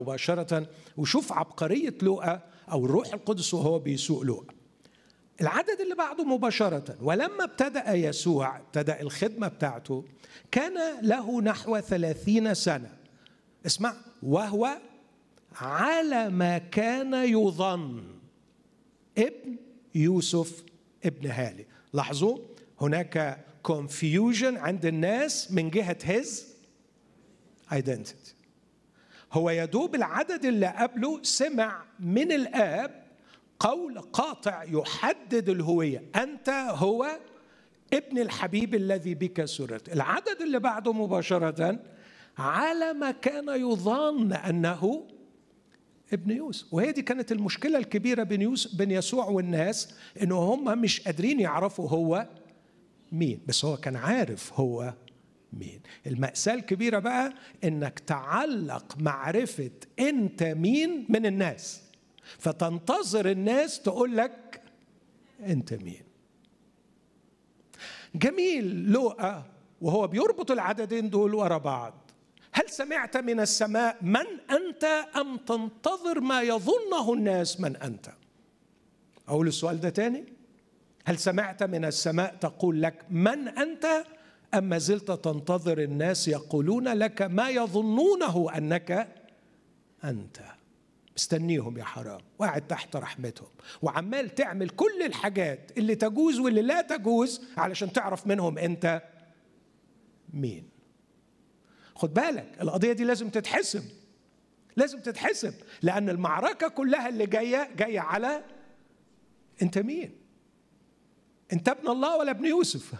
مباشرة وشوف عبقرية لوقا أو الروح القدس وهو بيسوق لوقا العدد اللي بعده مباشرة ولما ابتدأ يسوع ابتدأ الخدمة بتاعته كان له نحو ثلاثين سنة اسمع وهو على ما كان يظن ابن يوسف ابن هالي لاحظوا هناك confusion عند الناس من جهة his identity هو يدوب العدد اللي قبله سمع من الآب قول قاطع يحدد الهوية أنت هو ابن الحبيب الذي بك سررت العدد اللي بعده مباشرة على ما كان يظن أنه ابن يوسف وهي دي كانت المشكلة الكبيرة بين, يوسف بين يسوع والناس إنه هم مش قادرين يعرفوا هو مين بس هو كان عارف هو مين المأساة الكبيرة بقى إنك تعلق معرفة أنت مين من الناس فتنتظر الناس تقول لك أنت مين جميل لوقا وهو بيربط العددين دول ورا بعض هل سمعت من السماء من أنت أم تنتظر ما يظنه الناس من أنت أقول السؤال ده تاني هل سمعت من السماء تقول لك من أنت أم ما زلت تنتظر الناس يقولون لك ما يظنونه أنك أنت مستنيهم يا حرام وقاعد تحت رحمتهم وعمال تعمل كل الحاجات اللي تجوز واللي لا تجوز علشان تعرف منهم أنت مين خد بالك القضية دي لازم تتحسم لازم تتحسب لأن المعركة كلها اللي جاية جاية على أنت مين أنت ابن الله ولا ابن يوسف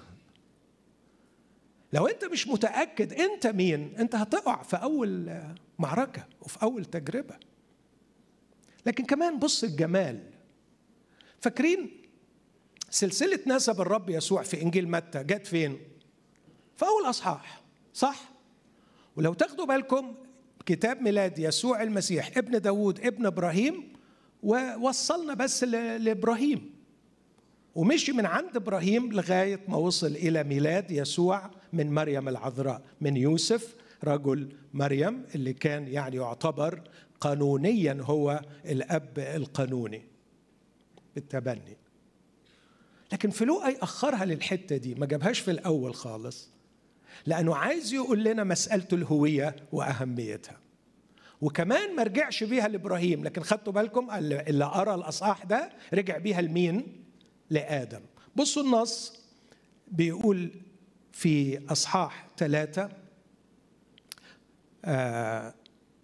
لو أنت مش متأكد أنت مين أنت هتقع في أول معركة وفي أول تجربة لكن كمان بص الجمال فاكرين سلسلة نسب الرب يسوع في إنجيل متى جت فين؟ في أول أصحاح صح؟ ولو تاخدوا بالكم كتاب ميلاد يسوع المسيح ابن داوود ابن إبراهيم ووصلنا بس لإبراهيم ومشي من عند إبراهيم لغاية ما وصل إلى ميلاد يسوع من مريم العذراء من يوسف رجل مريم اللي كان يعني يعتبر قانونيا هو الاب القانوني بالتبني لكن في لوقا يأخرها للحته دي ما جابهاش في الاول خالص لانه عايز يقول لنا مساله الهويه واهميتها وكمان ما رجعش بيها لابراهيم لكن خدتوا بالكم اللي قرا الاصحاح ده رجع بيها لمين لادم بصوا النص بيقول في اصحاح ثلاثه آه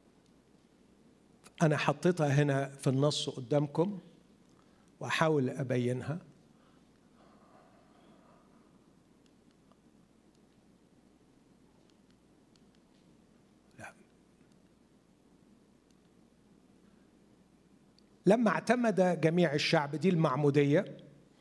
أنا حطيتها هنا في النص قدامكم وأحاول أبينها لا. لما اعتمد جميع الشعب دي المعمودية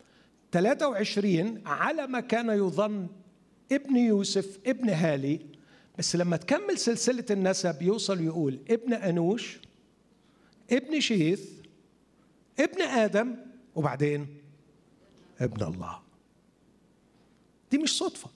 23 على ما كان يظن ابن يوسف ابن هالي بس لما تكمل سلسلة النسب يوصل يقول ابن أنوش ابن شيث ابن ادم وبعدين ابن الله دي مش صدفه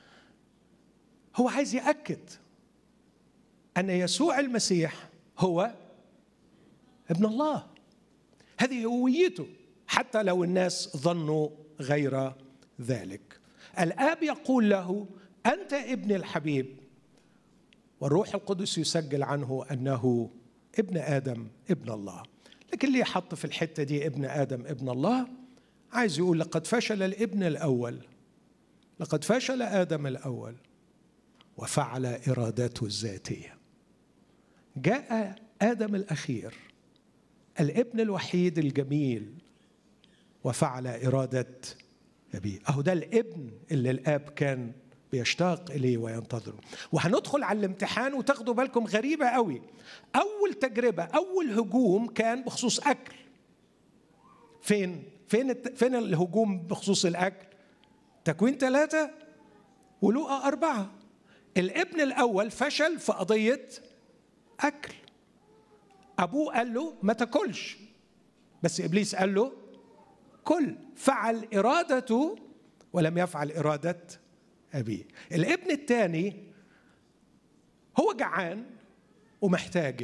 هو عايز ياكد ان يسوع المسيح هو ابن الله هذه هويته حتى لو الناس ظنوا غير ذلك الاب يقول له انت ابن الحبيب والروح القدس يسجل عنه انه ابن ادم ابن الله لكن ليه حط في الحته دي ابن ادم ابن الله عايز يقول لقد فشل الابن الاول لقد فشل ادم الاول وفعل ارادته الذاتيه جاء ادم الاخير الابن الوحيد الجميل وفعل اراده ابيه اهو ده الابن اللي الاب كان بيشتاق اليه وينتظره وهندخل على الامتحان وتاخدوا بالكم غريبه قوي اول تجربه اول هجوم كان بخصوص اكل فين فين فين الهجوم بخصوص الاكل تكوين ثلاثة ولوقا أربعة الابن الأول فشل في قضية أكل أبوه قال له ما تاكلش بس إبليس قال له كل فعل إرادته ولم يفعل إرادة أبيه الابن الثاني هو جعان ومحتاج